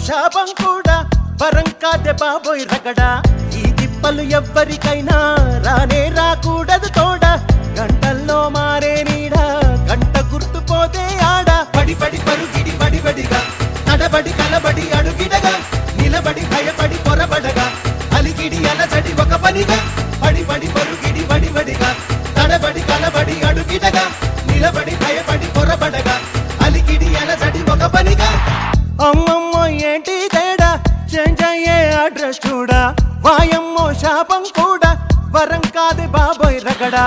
శాపం కూడా వరం కాదే బాబోయ్ రగడా ఈ తిప్పలు ఎవ్వరికైనా రానే రాకూడదు తోడ గంటల్లో మారే నీడ గంట గుర్తుపోతే ఆడ పడి పడి పరుగిడి పడి పడిగా తడబడి కలబడి అడుగిడగా నిలబడి భయపడి పొరబడగా అలిగిడి అలజడి ఒక పనిగా పడి పడి పరుగిడి పడి పడిగా తడబడి కలబడి అడుగిడగా నిలబడి భయపడి పొరబడగా అలిగిడి అలజడి ఒక పనిగా అమ్మమ్మో ఏంటి తేడా చేంజ్ అయ్యే అడ్రస్ చూడా వాయమ్మో శాపం కూడా వరం కాదు బాబోయ్ రగడా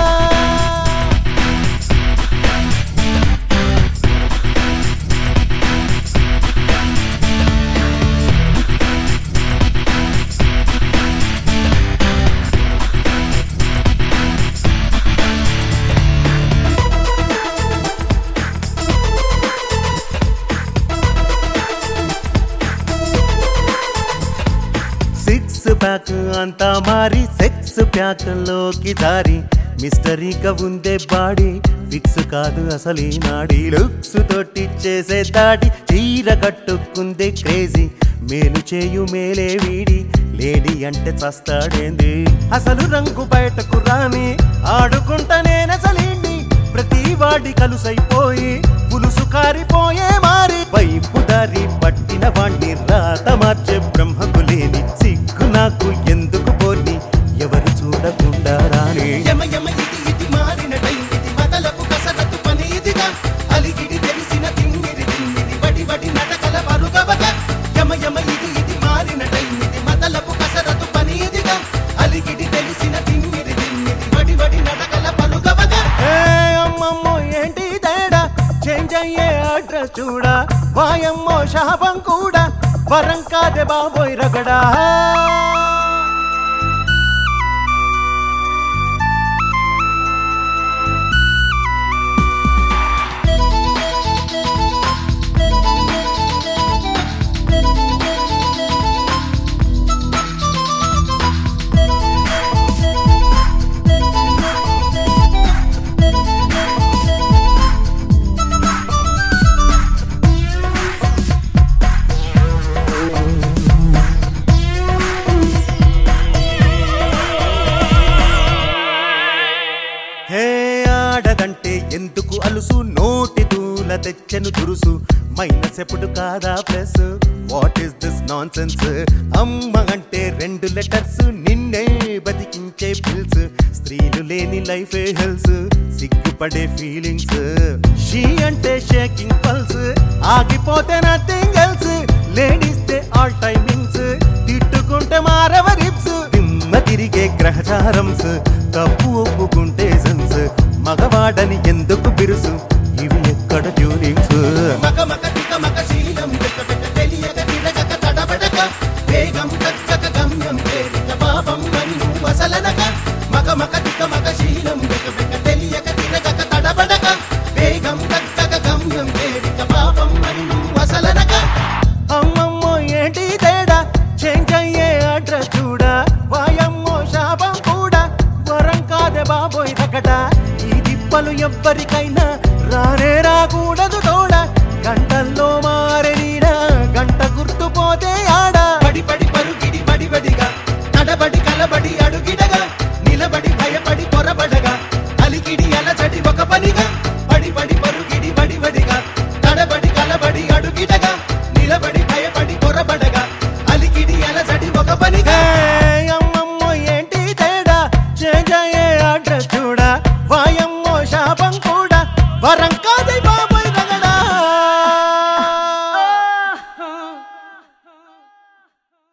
సిక్స్ ప్యాక్ అంతా మారి సెక్స్ ప్యాక్ లోకి దారి మిస్టరీగా ఉందే బాడీ ఫిక్స్ కాదు అసలు నాడి లుక్స్ తోటి చేసే దాడి చీర కట్టుకుందే క్రేజీ మేలు చేయు మేలే వీడి లేడీ అంటే చస్తాడేంది అసలు రంగు బయటకు రాని ఆడుకుంటా నేనసలేండి ప్రతి వాడి కలుసైపోయి పులుసు కారిపోయే మారి వైపు దారి పట్టిన వాణ్ణి రాత మార్చే బ్రహ్మకు లేని సిగ్గు నాకు ఎందుకు పోని ఎవరు చూడకుండా రాని యమ యమ ఇది ఇది మారిన టైం ఇది మదలకు కసరత్తు పని ఇదిగా అలిగిడి తెలిసిన తిమ్మిరి తిమ్మిరి వడి వడి నడకల పరుగవగా యమ యమ ఇది ఇది మారిన టైం ఇది మదలకు కసరత్తు పని ఇదిగా అలిగిడి తెలిసిన తిమ్మిరి తిమ్మిరి వడి వడి నడకల పరుగవగా ఏ అమ్మమ్మో ఏంటి తేడా చేంజ్ అయ్యే అడ్రస్ చూడా వాయమ్మో శాపం కూడా వరం కాదే బాబోయ్ రగడా హే ఆడదంటే ఎందుకు అలుసు నోటి దూల తెచ్చెను దురుసు మైనస్ ఎప్పుడు కాదా plus what is this nonsense అమ్మ అంటే రెండు లెటర్స్ నిన్నే బతికించే పిల్స్ స్త్రీలు లేని లైఫ్ హెల్స్ సిగ్గుపడే ఫీలింగ్స్ షీ అంటే షేకింగ్ పల్స్ ఆగిపోతే nothing else ladies they all timings తిట్టుకుంటే మారవ రిప్స్ దిమ్మ తిరిగే గ్రహచారంస్ తప్పు ఒప్పుకుంటే సెన్స్ మగవాడని ఎందుకు బిరుసు ఇవి ఎక్కడ ట్యూనింగ్స్ మగ మగ తిక మగ శీలం వెక్క వెక్క తెలియక తిరగక తడబడక వేగం కచ్చక గమ్యం తేలిక పాపం అని నువ్వు అసలనక మగ మగ తిక మగ శీలం వెక్క వెక్క తెలియక తిరగక తడబడక వేగం కచ్చక గమ్యం తేలిక పాపం అని నువ్వు అసలనక అమ్మమ్మో ఏంటి తేడా చేంజ్ అయ్యే అడ్రస్ చూడా వాయమ్మో శాపం కూడా వరం కాదే బాబోయ్ రగడ ఈ దిప్పలు ఎవ్వరికైనా రానే రాకూడదు